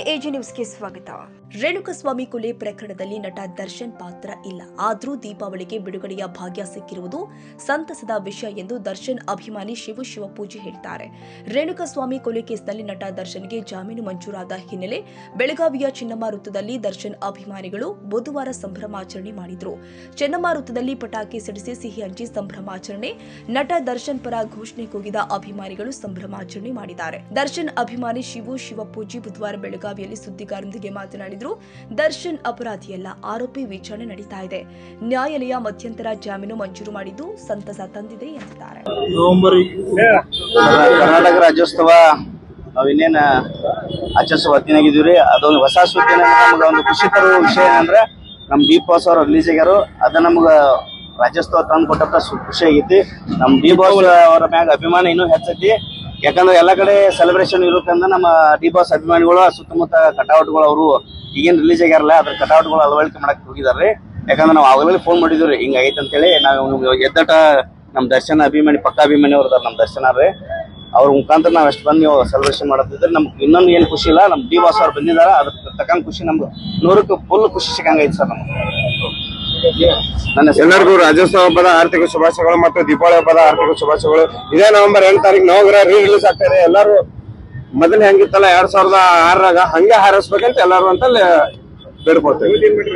AG ನ್ಯೂಸ್ಗೆ ಸ್ವಾಗತ ರೇಣುಕಸ್ವಾಮಿ ಕೊಲೆ ಪ್ರಕರಣದಲ್ಲಿ ನಟ ದರ್ಶನ್ ಪಾತ್ರ ಇಲ್ಲ ಆದ್ರೂ ದೀಪಾವಳಿಗೆ ಬಿಡುಗಡೆಯ ಭಾಗ್ಯ ಸಿಕ್ಕಿರುವುದು ಸಂತಸದ ವಿಷಯ ಎಂದು ದರ್ಶನ್ ಅಭಿಮಾನಿ ಶಿವು ಶಿವಪೂಜೆ ಹೇಳಿದ್ದಾರೆ ರೇಣುಕಸ್ವಾಮಿ ಕೊಲೆ ಕೇಸ್ನಲ್ಲಿ ನಟ ದರ್ಶನ್ಗೆ ಜಾಮೀನು ಮಂಜೂರಾದ ಹಿನ್ನೆಲೆ ಬೆಳಗಾವಿಯ ಚಿನ್ನಮ್ಮ ವೃತ್ತದಲ್ಲಿ ದರ್ಶನ್ ಅಭಿಮಾನಿಗಳು ಬುಧವಾರ ಸಂಭ್ರಮಾಚರಣೆ ಮಾಡಿದ್ರು ಚೆನ್ನಮ್ಮ ವೃತ್ತದಲ್ಲಿ ಪಟಾಕಿ ಸಿಡಿಸಿ ಸಿಹಿ ಹಂಚಿ ಸಂಭ್ರಮಾಚರಣೆ ನಟ ದರ್ಶನ್ ಪರ ಘೋಷಣೆ ಕೂಗಿದ ಅಭಿಮಾನಿಗಳು ಸಂಭ್ರಮಾಚರಣೆ ಮಾಡಿದ್ದಾರೆ ದರ್ಶನ್ ಅಭಿಮಾನಿ ಶಿವು ಶಿವಪೂಜಿ ಬುಧವಾರ ಬೆಳಗಾವಿಯಲ್ಲಿ ಸುದ್ದಿಗಾರರೊಂದಿಗೆ ಮಾತನಾಡಿದ್ರು ದರ್ಶನ್ ಅಪರಾಧಿಯಲ್ಲ ಆರೋಪಿ ವಿಚಾರಣೆ ನಡೀತಾ ಇದೆ ನ್ಯಾಯಾಲಯ ಮಧ್ಯಂತರ ಜಾಮೀನು ಮಂಜೂರು ಮಾಡಿದ್ದು ಸಂತಸ ತಂದಿದೆ ಎಂದಿದ್ದಾರೆ ನವೆಂಬರ್ ಕರ್ನಾಟಕ ರಾಜ್ಯೋತ್ಸವ ನಾವ್ ಇನ್ನೇನ ಆಚರಿಸುವ ಹೊತ್ತಿನಾಗಿದ್ದೀವಿ ರೀ ಅದೊಂದು ಹೊಸ ಸುದ್ದಿ ಏನಂದ್ರೆ ನಮ್ಗೆ ಒಂದು ಖುಷಿ ತರುವ ವಿಷಯ ಏನಂದ್ರೆ ನಮ್ ದೀಪ್ ಬಾಸ್ ಅವ್ರು ರಿಲೀಸ್ ಆಗ್ಯಾರು ಅದ ನಮ್ಗ ರಾಜ್ಯೋತ್ಸವ ತಂದು ಕೊಟ್ಟಂತ ಸು- ಖುಷಿ ಆಗೈತಿ ನಮ್ ಡಿ ಬಾಸ್ ಅವರ ಮ್ಯಾಗ ಅಭಿಮಾನ ಇನ್ನೂ ಹೆಚ್ಚೈತಿ ಯಾಕಂದ್ರೆ ಎಲ್ಲಾ ಕಡೆ ಸೆಲೆಬ್ರೇಷನ್ ಇರೋದ್ರಿಂದ ನಮ್ಮ ಡಿ ಬಾಸ್ ಅಭಿಮಾನಿಗಳು ಸುತ್ತಮುತ್ತ ಕಟೌಟ್ಗಳು ಅವರು ಈಗೇನ್ ರಿಲೀಸ್ ಆಗ್ಯಾರಲ್ಲ ಅದ್ರ ಕಟೌಟ್ಗಳು ಅಳವಡಿಕೆ ಮಾಡಕ್ ಹೋಗಿದಾರೆ ಯಾಕಂದ್ರೆ ನಾವು ಆಗಲೇ ಫೋನ್ ಮಾಡಿದ್ವಿ ರೀ ಹಿಂಗ ಆಗೈತೆ ಅಂತೇಳಿ ನಾವು ಎದ್ದಟ ನಮ್ ದರ್ಶನ ಅಭಿಮಾನಿ ಪಕ್ಕ ಅಭಿಮಾನಿ ಅವ್ರದಾರ ನಮ್ ದರ್ಶನ ರೀ ಅವ್ರ ಮುಖಾಂತರ ನಾವ್ ಎಷ್ಟು ಬಂದು ನೀವು ಸೆಲೆಬ್ರೇಷನ್ ಮಾಡತ್ತಿದ್ರೆ ನಮ್ಗೆ ಇನ್ನೊಂದು ಏನ್ ಖುಷಿ ಇಲ್ಲ ನಮ್ ಡಿ ಬಾಸ್ ಅವ್ರು ಬಂದಿದಾರ ಅದ್ರ ತಕ್ಕಂಗ್ ಖುಷಿ ನಮ್ಗೆ ನೂರಕ್ಕೆ ಫುಲ್ ಖುಷಿ ಸಿಕ್ಕಂಗೈತಿ ಸರ್ ನಮ್ಗೆ ನನ್ನ ಹೆಸರು ಎಲ್ಲರಿಗೂ ರಾಜ್ಯೋತ್ಸವ ಹಬ್ಬದ ಆರ್ಥಿಕ ಶುಭಾಶಯಗಳು ಮತ್ತು ದೀಪಾವಳಿ ಹಬ್ಬದ ಆರ್ಥಿಕ ಶುಭಾಶಯಗಳು ಇದೇ ನವೆಂಬರ್ ಎಂಟು ತಾರೀಕು ನವಗ್ರಹ ರೀ ರಿಲೀಸ್ ಆಗ್ತಾ ಇದೆ ಎಲ್ಲರೂ ಮೊದಲು ಹೆಂಗಿತ್ತಲ್ಲ ಎರಡ್ ಸಾವಿರದ ಆರರಾಗ ಹಂಗೆ ಹಾರಸ್ಬೇಕಂತ ಎಲ್ಲರೂ ಅಂತ ಬೇಡ್ಕೊಳ್ತೇವೆ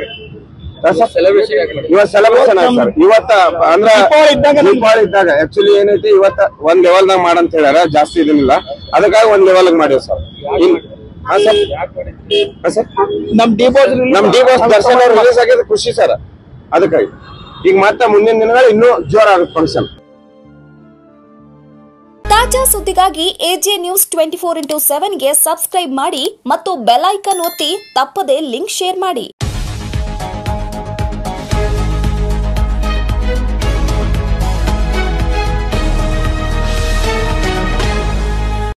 ಇವತ್ತು ಸೆಲೆಬ್ರೇಷನ್ ಸರ್ ಇವತ್ತ ಅಂದ್ರ ದೀಪಾವಳಿ ಇದ್ದಾಗ ಆಕ್ಚುಲಿ ಏನೈತಿ ಇವತ್ತ ಒಂದ್ ಲೆವೆಲ್ ನಾಗ ಮಾಡಂತ ಹೇಳ್ಯಾರ ಜಾಸ್ತಿ ಇದನ್ನಿಲ್ಲ ಅದಕ್ಕಾಗಿ ಒಂದ್ ಲೆವೆಲ್ ಮಾಡಿವ್ ಸರ್ ಹಾ ಸರ್ ಹಾ ಸರ್ ನಮ್ ಡಿಪೋಸ್ ನಮ್ ಡಿ ಬಾಸ್ ದರ್ಶನ್ ಅವ್ರು ರಿಲೀಸ್ ಆಗಿದ್ದು ಖುಷಿ ಸರ್ ಅದಕ್ಕಾಗಿ ಈಗ ಮತ್ತೆ ಮುಂದಿನ ದಿನಗಳು ಇನ್ನೂ ಜೋರಾಗುತ್ತೆ ಫಂಕ್ಷನ್ ತಾಜಾ ಸುದ್ದಿಗಾಗಿ AJ news twenty four into ಸೆವೆನ್ಗೆ ಸಬ್ಸ್ಕ್ರೈಬ್ ಮಾಡಿ ಮತ್ತು ಬೆಲ್ ಐಕನ್ ಒತ್ತಿ ತಪ್ಪದೇ ಲಿಂಕ್ ಶೇರ್ ಮಾಡಿ